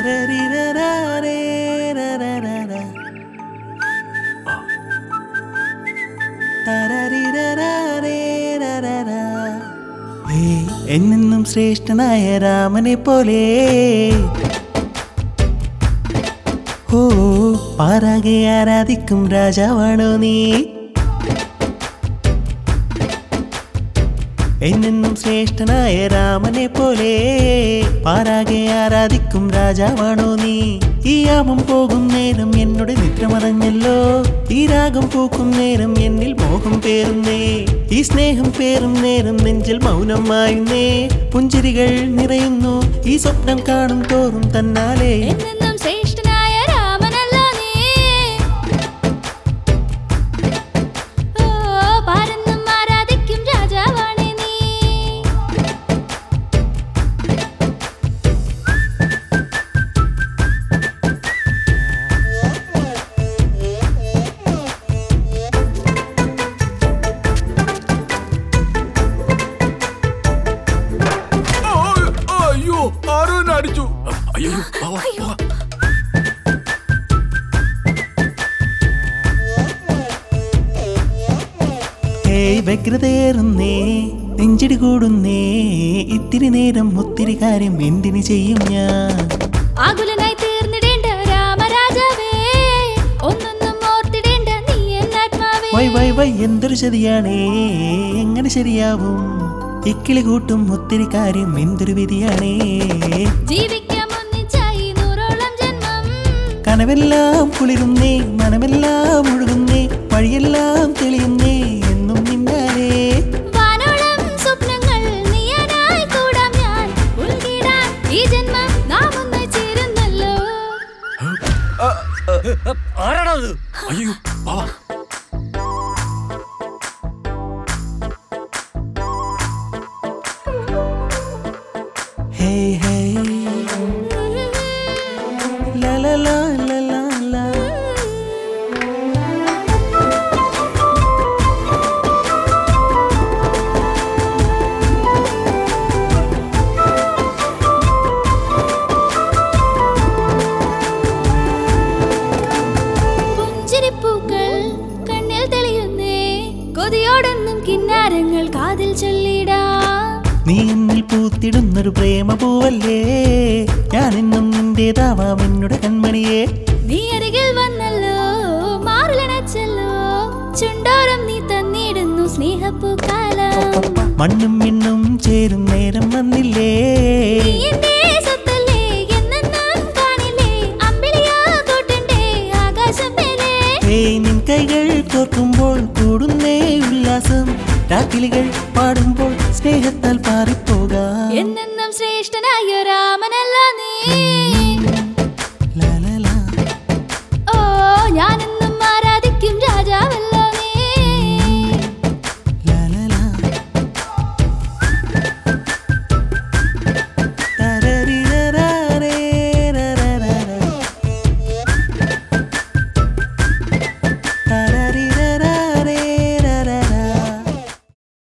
ഏയ്, എന്നെന്നും ശ്രേഷ്ഠനായ രാമനെ പോലെ ഓ പാരാകെ ആരാധിക്കും രാജാവാണോ നീ എന്നെന്നും ശ്രേഷ്ഠനായ രാമനെ പോലെ പാരാകെ ആരാധിക്കും രാജാവാണോ നീ ഈ യാമം പോകും നേരം എന്നോട് നിദ്ര മറഞ്ഞല്ലോ ഈ രാഗം പൂക്കും നേരം എന്നിൽ മോഹം പേറുന്നേ ഈ സ്നേഹം പേറും നേരം നെഞ്ചിൽ മൗനമായുന്നേ പുഞ്ചിരികൾ നിറയുന്നു ഈ സ്വപ്നം കാണും തോറും തന്നാലേ എന്നെന്നും ശ്രേഷ്ഠനായ രാമനല്ല നീ ഓ പാരെന്നും ആരാധിക്കും രാജാവാണ് നീ അയ്യോ ആരോ എന്നെ അടിച്ചു അയ്യോ വാ, വാ, വാ. ഹേയ് വ്യഗ്രതയേറുന്നേ നെഞ്ചിടി കൂടുന്നേ ഇത്തിരി നേരം ഒത്തിരി കാര്യം എന്തിനു ചെയ്യും ഞാൻ ആകുലനായി തീർന്നിടേണ്ട രാമരാജാവേ ഒന്നൊന്നും ഓർത്തിടേണ്ട നീ എന്നാത്മാവേ വൈ വൈ വൈ എന്തൊരു ചതിയാണേ എങ്ങനെ ശരിയാവും ഇക്കിളി കൂട്ടും ഒത്തിരി കാര്യം എന്തൊരു വിധിയാണേ ജീവിക്കാം ഒന്നിച്ചായി നൂറോളം ജന്മം കനവെല്ലാം കുളിരുന്നേ മനമെല്ലാം ഒഴുകുന്നേ വഴിയെല്ലാം തെളിയുന്നേ എന്നും നിന്നാലേ വാനോളം സ്വപ്നങ്ങൾ നീയാനായി കൂടാം ഞാൻ ഉൾക്കിടാൻ ഈ ജന്മം നാം ഒന്നായി ചേരുന്നല്ലോ ആരാണത് അയ്യോ വാ, വാ. ഹേ ഹേ ലാ ലാ ലാ ലാ ലാ ലാ പുഞ്ചിരിപ്പൂക്കൾ കണ്ണിൽ തെളിയുന്നേ കൊതിയോടൊന്നും കിന്നാരങ്ങൾ കാതിൽ ചൊല്ലിടാം നീ എന്നിൽ പൂത്തിടുന്നൊരു പ്രേമ പൂവല്ലേ ഞാൻ എന്നും നിന്റേതാവാം എന്നോട് കൺമണിയേ നീ അരികിൽ വന്നല്ലോ മാറിലണച്ചല്ലോ ചുണ്ടോരം നീ തന്നിടുന്നു സ്നേഹപ്പൂക്കാലം മണ്ണും മിണ്ണും ചേരും നേരം വന്നില്ലേ നീ എന്റെ സ്വത്തല്ലേ എന്നെന്നും കാണില്ലേ അമ്പിളിയാ കൂട്ടണ്ടേ ആകാശം മേലേ ഏയ് നിൻ കൈകൾ കോർക്കുമ്പോൾ കൂടുന്നേ ഉല്ലാസം രാക്കിളികൾ